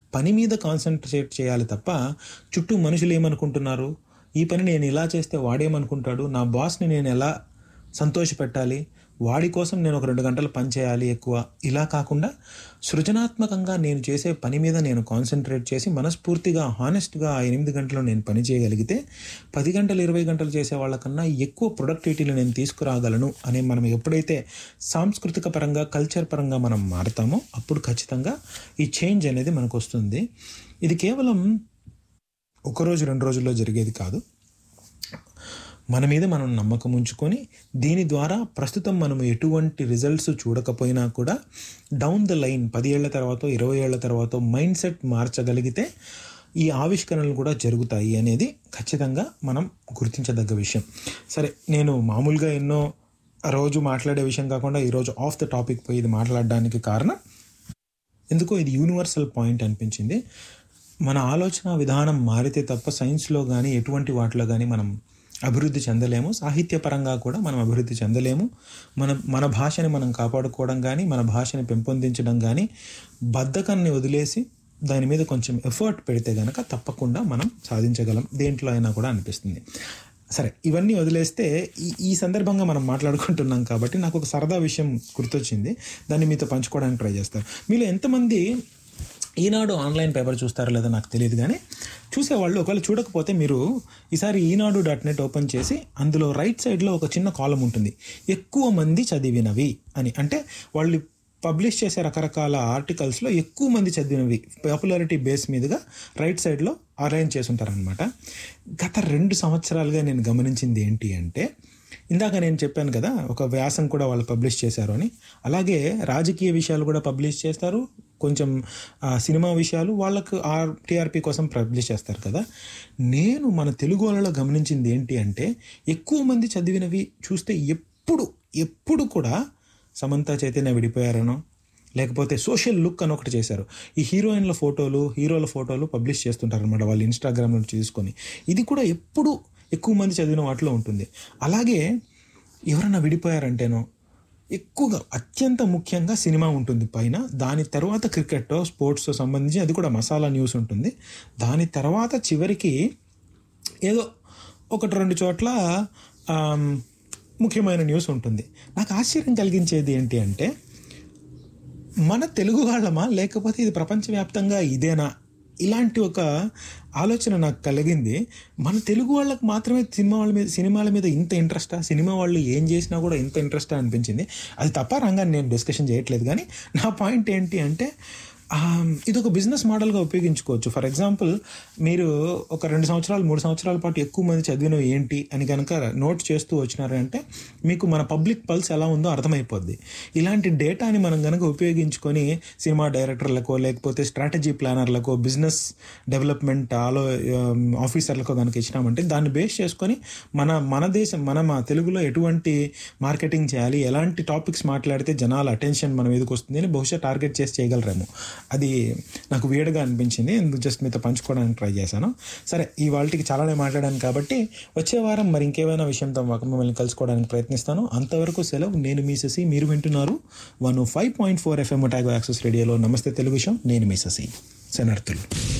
పని మీద కాన్సన్ట్రేట్ చేయాలి తప్ప చుట్టూ మనుషులు ఏమనుకుంటున్నారు ఈ పని నేను ఇలా చేస్తే వాడేమనుకుంటాడు నా బాస్ని నేను ఎలా సంతోషపెట్టాలి వాడి కోసం నేను ఒక రెండు గంటలు పని చేయాలి ఎక్కువ ఇలా కాకుండా సృజనాత్మకంగా నేను చేసే పని మీద నేను కాన్సన్ట్రేట్ చేసి మనస్ఫూర్తిగా హానెస్ట్గా ఆ ఎనిమిది గంటలు నేను పని చేయగలిగితే పది గంటలు ఇరవై గంటలు చేసే వాళ్ళకన్నా ఎక్కువ ప్రొడక్టివిటీని నేను తీసుకురాగలను అనే మనం ఎప్పుడైతే సాంస్కృతిక పరంగా కల్చర్ పరంగా మనం మారుతామో అప్పుడు ఖచ్చితంగా ఈ చేంజ్ అనేది మనకు వస్తుంది ఇది కేవలం ఒక రోజు రెండు రోజుల్లో జరిగేది కాదు మన మీద మనం నమ్మకం ఉంచుకొని దీని ద్వారా ప్రస్తుతం మనం ఎటువంటి రిజల్ట్స్ చూడకపోయినా కూడా డౌన్ ద లైన్ పది ఏళ్ల తర్వాత ఇరవై ఏళ్ల తర్వాత మైండ్ సెట్ మార్చగలిగితే ఈ ఆవిష్కరణలు కూడా జరుగుతాయి అనేది ఖచ్చితంగా మనం గుర్తించదగ్గ విషయం సరే నేను మామూలుగా ఎన్నో రోజు మాట్లాడే విషయం కాకుండా ఈరోజు ఆఫ్ ద టాపిక్ పోయి ఇది మాట్లాడడానికి కారణం ఎందుకో ఇది యూనివర్సల్ పాయింట్ అనిపించింది మన ఆలోచన విధానం మారితే తప్ప సైన్స్లో కానీ ఎటువంటి వాటిలో కానీ మనం అభివృద్ధి చెందలేము సాహిత్యపరంగా కూడా మనం అభివృద్ధి చెందలేము మన మన భాషని మనం కాపాడుకోవడం కానీ మన భాషని పెంపొందించడం కానీ బద్ధకాన్ని వదిలేసి దాని మీద కొంచెం ఎఫర్ట్ పెడితే కనుక తప్పకుండా మనం సాధించగలం దేంట్లో అయినా కూడా అనిపిస్తుంది సరే ఇవన్నీ వదిలేస్తే ఈ ఈ సందర్భంగా మనం మాట్లాడుకుంటున్నాం కాబట్టి నాకు ఒక సరదా విషయం గుర్తొచ్చింది దాన్ని మీతో పంచుకోవడానికి ట్రై చేస్తాను మీలో ఎంతమంది ఈనాడు ఆన్లైన్ పేపర్ చూస్తారో లేదో నాకు తెలియదు కానీ చూసేవాళ్ళు ఒకవేళ చూడకపోతే మీరు ఈసారి ఈనాడు డాట్ నెట్ ఓపెన్ చేసి అందులో రైట్ సైడ్లో ఒక చిన్న కాలం ఉంటుంది ఎక్కువ మంది చదివినవి అని అంటే వాళ్ళు పబ్లిష్ చేసే రకరకాల ఆర్టికల్స్లో ఎక్కువ మంది చదివినవి పాపులారిటీ బేస్ మీదుగా రైట్ సైడ్లో అరేంజ్ చేసి ఉంటారనమాట గత రెండు సంవత్సరాలుగా నేను గమనించింది ఏంటి అంటే ఇందాక నేను చెప్పాను కదా ఒక వ్యాసం కూడా వాళ్ళు పబ్లిష్ చేశారు అని అలాగే రాజకీయ విషయాలు కూడా పబ్లిష్ చేస్తారు కొంచెం ఆ, సినిమా విషయాలు వాళ్ళకు ఆ టీఆర్పీ కోసం పబ్లిష్ చేస్తారు కదా నేను మన తెలుగు వాళ్ళలో గమనించింది ఏంటి అంటే ఎక్కువ మంది చదివినవి చూస్తే ఎప్పుడు ఎప్పుడు కూడా సమంత చైతన్య విడిపోయారనో లేకపోతే సోషల్ లుక్ అని ఒకటి చేశారు ఈ హీరోయిన్ల ఫోటోలు హీరోల ఫోటోలు పబ్లిష్ చేస్తుంటారు అనమాట వాళ్ళు ఇన్స్టాగ్రామ్ నుంచి తీసుకొని ఇది కూడా ఎప్పుడు ఎక్కువ మంది చదివిన వాటిలో ఉంటుంది అలాగే ఎవరైనా విడిపోయారంటేనో ఎక్కువగా అత్యంత ముఖ్యంగా సినిమా ఉంటుంది పైన దాని తర్వాత క్రికెట్ స్పోర్ట్స్ సంబంధించి అది కూడా మసాలా న్యూస్ ఉంటుంది దాని తర్వాత చివరికి ఏదో ఒకటి రెండు చోట్ల ఆమ్, ముఖ్యమైన న్యూస్ ఉంటుంది నాకు ఆశ్చర్యం కలిగించేది ఏంటి అంటే మన తెలుగు వాళ్ళమా లేకపోతే ఇది ప్రపంచవ్యాప్తంగా ఇదేనా ఇలాంటి ఒక ఆలోచన నాకు కలిగింది మన తెలుగు వాళ్ళకి మాత్రమే సినిమా వాళ్ళ మీద సినిమాల మీద ఇంత ఇంట్రెస్టా సినిమా వాళ్ళు ఏం చేసినా కూడా ఇంత ఇంట్రెస్టా అనిపించింది అది తప్ప రంగాన్ని నేను డిస్కషన్ చేయట్లేదు కానీ నా పాయింట్ ఏంటి అంటే ఆ, ఇది ఒక బిజినెస్ మోడల్గా ఉపయోగించుకోవచ్చు ఫర్ ఎగ్జాంపుల్ మీరు ఒక రెండు సంవత్సరాలు మూడు సంవత్సరాల పాటు ఎక్కువ మంది చదివినవి ఏంటి అని కనుక నోట్ చేస్తూ వచ్చినారంటే మీకు మన పబ్లిక్ పల్స్ ఎలా ఉందో అర్థమైపోద్ది ఇలాంటి డేటాని మనం కనుక ఉపయోగించుకొని సినిమా డైరెక్టర్లకో లేకపోతే స్ట్రాటజీ ప్లానర్లకో బిజినెస్ డెవలప్మెంట్ ఆలో ఆఫీసర్లకో కనుక ఇచ్చినామంటే దాన్ని బేస్ చేసుకొని మన మన దేశం మన మా తెలుగులో ఎటువంటి మార్కెటింగ్ చేయాలి ఎలాంటి టాపిక్స్ మాట్లాడితే జనాల అటెన్షన్ మన మీదకి వస్తుంది అని బహుశా టార్గెట్ చేసి చేయగలరేమో అది నాకు వేడిగా అనిపించింది ఎందుకు జస్ట్ మీతో పంచుకోవడానికి ట్రై చేశాను సరే ఈ వాళ్ళకి చాలానే మాట్లాడాను కాబట్టి వచ్చే వారం మరి ఇంకేమైనా విషయంతో మాకు మిమ్మల్ని కలుసుకోవడానికి ప్రయత్నిస్తాను అంతవరకు సెలవు నేను మీ శశి మీరు వింటున్నారు one five point four FM టాగో యాక్సెస్ రేడియోలో నమస్తే తెలుగు విషయం నేను మీ శశి శనార్థులు